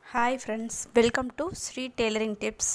hi friends welcome to Sri tailoring tips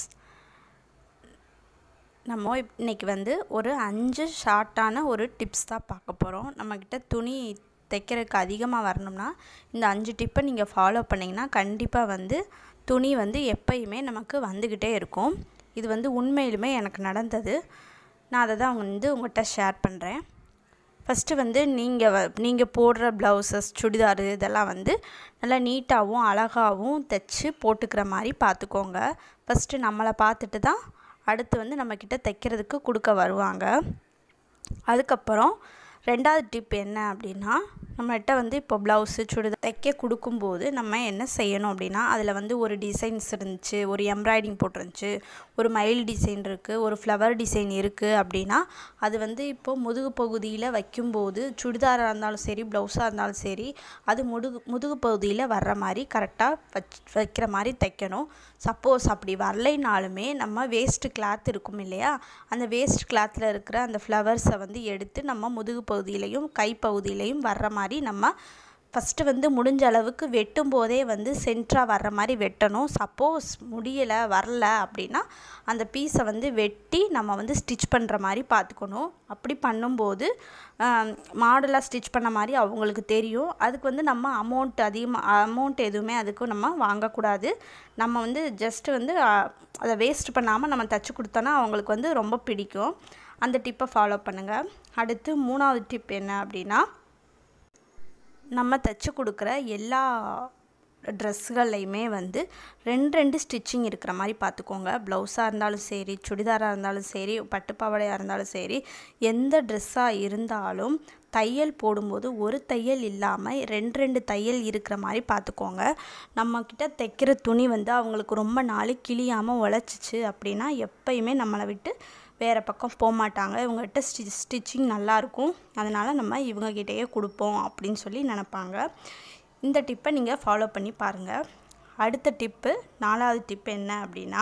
நம்ம இன்னைக்கு வந்து ஒரு அஞ்சு ஷார்ட்டான ஒரு டிப்ஸ் தான் பார்க்க போகிறோம் நம்மக்கிட்ட துணி தைக்கிறதுக்கு அதிகமாக வரணும்னா இந்த அஞ்சு டிப்பை நீங்கள் ஃபாலோ பண்ணிங்கன்னா கண்டிப்பாக வந்து துணி வந்து எப்பயுமே நமக்கு வந்துக்கிட்டே இருக்கும் இது வந்து உண்மையிலுமே எனக்கு நடந்தது நான் அதை தான் வந்து உங்கள்கிட்ட ஷேர் பண்ணுறேன் ஃபஸ்ட்டு வந்து நீங்கள் வ நீங்கள் போடுற ப்ளவுசஸ் சுடிதாரு இதெல்லாம் வந்து நல்லா நீட்டாகவும் அழகாகவும் தைச்சி போட்டுக்கிற மாதிரி பார்த்துக்கோங்க ஃபஸ்ட்டு நம்மளை பார்த்துட்டு தான் அடுத்து வந்து நம்மக்கிட்ட தைக்கிறதுக்கு கொடுக்க வருவாங்க அதுக்கப்புறம் ரெண்டாவது டிப் என்ன அப்படின்னா நம்மகிட்ட வந்து இப்போ ப்ளவுஸு சுடிதார் தைக்க கொடுக்கும்போது நம்ம என்ன செய்யணும் அப்படின்னா அதில் வந்து ஒரு டிசைன்ஸ் இருந்துச்சு ஒரு எம்ப்ராய்டிங் போட்டிருந்துச்சு ஒரு மயில் டிசைன் இருக்குது ஒரு ஃப்ளவர் டிசைன் இருக்குது அப்படின்னா அது வந்து இப்போது முதுகு பகுதியில் வைக்கும்போது சுடிதாராக இருந்தாலும் சரி ப்ளவுஸாக இருந்தாலும் சரி அது முதுகு முதுகு பகுதியில் வர்ற மாதிரி கரெக்டாக வச் வைக்கிற மாதிரி தைக்கணும் சப்போஸ் அப்படி வரலைனாலுமே நம்ம வேஸ்ட்டு கிளாத் இருக்கும் இல்லையா அந்த வேஸ்ட் கிளாத்தில் இருக்கிற அந்த ஃப்ளவர்ஸை வந்து எடுத்து நம்ம முதுகு பகுதியிலையும் கை பகுதியிலையும் வர்ற மாதிரி நம்ம ஃபஸ்ட்டு வந்து முடிஞ்ச அளவுக்கு வெட்டும் போதே வந்து சென்டராக வர்ற மாதிரி வெட்டணும் சப்போஸ் முடியலை வரல அப்படின்னா அந்த பீஸை வந்து வெட்டி நம்ம வந்து ஸ்டிச் பண்ணுற மாதிரி பார்த்துக்கணும் அப்படி பண்ணும்போது மாடலாக ஸ்டிச் பண்ண மாதிரி அவங்களுக்கு தெரியும் அதுக்கு வந்து நம்ம அமௌண்ட் அதிகமாக அமௌண்ட் எதுவுமே அதுக்கு நம்ம வாங்கக்கூடாது நம்ம வந்து ஜஸ்ட்டு வந்து அதை வேஸ்ட் பண்ணாமல் நம்ம தைச்சி கொடுத்தோன்னா அவங்களுக்கு வந்து ரொம்ப பிடிக்கும் அந்த டிப்பை ஃபாலோ பண்ணுங்கள் அடுத்து மூணாவது டிப் என்ன அப்படின்னா நம்ம தைச்சி கொடுக்குற எல்லா ட்ரெஸ்கள்லையுமே வந்து ரெண்டு ரெண்டு ஸ்டிச்சிங் இருக்கிற மாதிரி பார்த்துக்கோங்க ப்ளவுஸாக இருந்தாலும் சரி சுடிதாராக இருந்தாலும் சரி பட்டுப்பாவாடையாக இருந்தாலும் சரி எந்த ட்ரெஸ்ஸாக இருந்தாலும் தையல் போடும்போது ஒரு தையல் இல்லாமல் ரெண்டு ரெண்டு தையல் இருக்கிற மாதிரி பார்த்துக்கோங்க நம்மக்கிட்ட தைக்கிற துணி வந்து அவங்களுக்கு ரொம்ப நாள் கிளியாமல் உழைச்சிச்சு அப்படின்னா எப்பயுமே நம்மளை விட்டு வேறு பக்கம் போக மாட்டாங்க இவங்ககிட்ட ஸ்டி ஸ்டிச்சிங் நல்லாயிருக்கும் அதனால் நம்ம இவங்ககிட்டயே கொடுப்போம் அப்படின்னு சொல்லி நினப்பாங்க இந்த டிப்பை நீங்கள் ஃபாலோ பண்ணி பாருங்கள் அடுத்த டிப்பு நாலாவது டிப்பு என்ன அப்படின்னா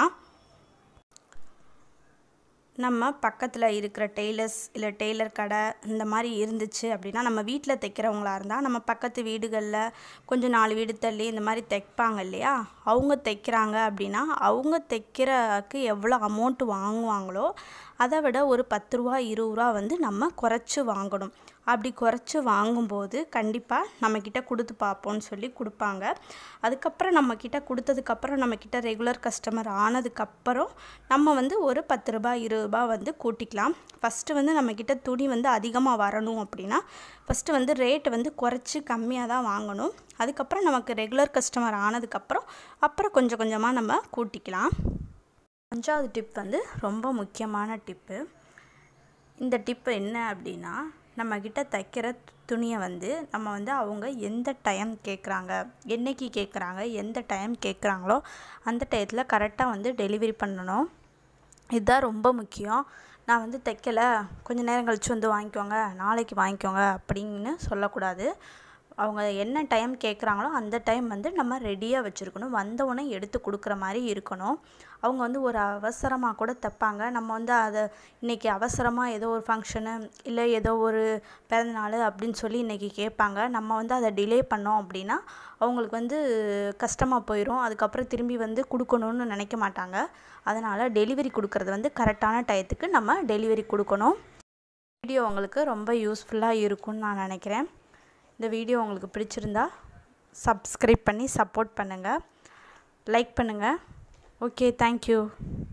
நம்ம பக்கத்தில் இருக்கிற டெய்லர்ஸ் இல்லை டெய்லர் கடை இந்த மாதிரி இருந்துச்சு அப்படின்னா நம்ம வீட்டில் தைக்கிறவங்களா இருந்தால் நம்ம பக்கத்து வீடுகளில் கொஞ்சம் நாலு வீடு தள்ளி இந்த மாதிரி தைப்பாங்க இல்லையா அவங்க தைக்கிறாங்க அப்படின்னா அவங்க தைக்கிறதுக்கு எவ்வளோ அமௌண்ட் வாங்குவாங்களோ அதை விட ஒரு பத்து ரூபா இருபது ரூபா வந்து நம்ம குறைச்சி வாங்கணும் அப்படி குறைச்சி வாங்கும்போது கண்டிப்பாக நம்மக்கிட்ட கொடுத்து பார்ப்போம்னு சொல்லி கொடுப்பாங்க அதுக்கப்புறம் நம்மக்கிட்ட கொடுத்ததுக்கப்புறம் நம்மக்கிட்ட ரெகுலர் கஸ்டமர் ஆனதுக்கப்புறம் நம்ம வந்து ஒரு பத்து ரூபாய் இருபது ரூபாய் வந்து கூட்டிக்கலாம் ஃபஸ்ட்டு வந்து நம்மக்கிட்ட துணி வந்து அதிகமாக வரணும் அப்படின்னா ஃபஸ்ட்டு வந்து ரேட்டு வந்து குறைச்சி கம்மியாக தான் வாங்கணும் அதுக்கப்புறம் நமக்கு ரெகுலர் கஸ்டமர் ஆனதுக்கப்புறம் அப்புறம் கொஞ்சம் கொஞ்சமாக நம்ம கூட்டிக்கலாம் அஞ்சாவது டிப் வந்து ரொம்ப முக்கியமான டிப்பு இந்த டிப்பு என்ன அப்படின்னா நம்மக்கிட்ட தைக்கிற துணியை வந்து நம்ம வந்து அவங்க எந்த டைம் கேட்குறாங்க என்றைக்கு கேட்குறாங்க எந்த டைம் கேட்குறாங்களோ அந்த டயத்தில் கரெக்டாக வந்து டெலிவரி பண்ணணும் இதுதான் ரொம்ப முக்கியம் நான் வந்து தைக்கலை கொஞ்சம் நேரம் கழித்து வந்து வாங்கிக்கோங்க நாளைக்கு வாங்கிக்கோங்க அப்படின்னு சொல்லக்கூடாது அவங்க என்ன டைம் கேட்குறாங்களோ அந்த டைம் வந்து நம்ம ரெடியாக வச்சுருக்கணும் வந்தவுடனே எடுத்து கொடுக்குற மாதிரி இருக்கணும் அவங்க வந்து ஒரு அவசரமாக கூட தைப்பாங்க நம்ம வந்து அதை இன்றைக்கி அவசரமாக ஏதோ ஒரு ஃபங்க்ஷனு இல்லை ஏதோ ஒரு பிறந்தநாள் அப்படின்னு சொல்லி இன்றைக்கி கேட்பாங்க நம்ம வந்து அதை டிலே பண்ணோம் அப்படின்னா அவங்களுக்கு வந்து கஷ்டமாக போயிடும் அதுக்கப்புறம் திரும்பி வந்து கொடுக்கணுன்னு நினைக்க மாட்டாங்க அதனால் டெலிவரி கொடுக்குறது வந்து கரெக்டான டயத்துக்கு நம்ம டெலிவரி கொடுக்கணும் வீடியோ உங்களுக்கு ரொம்ப யூஸ்ஃபுல்லாக இருக்கும்னு நான் நினைக்கிறேன் இந்த வீடியோ உங்களுக்கு பிடிச்சிருந்தா சப்ஸ்கிரைப் பண்ணி சப்போர்ட் பண்ணுங்கள் லைக் பண்ணுங்கள் ஓகே தேங்க்யூ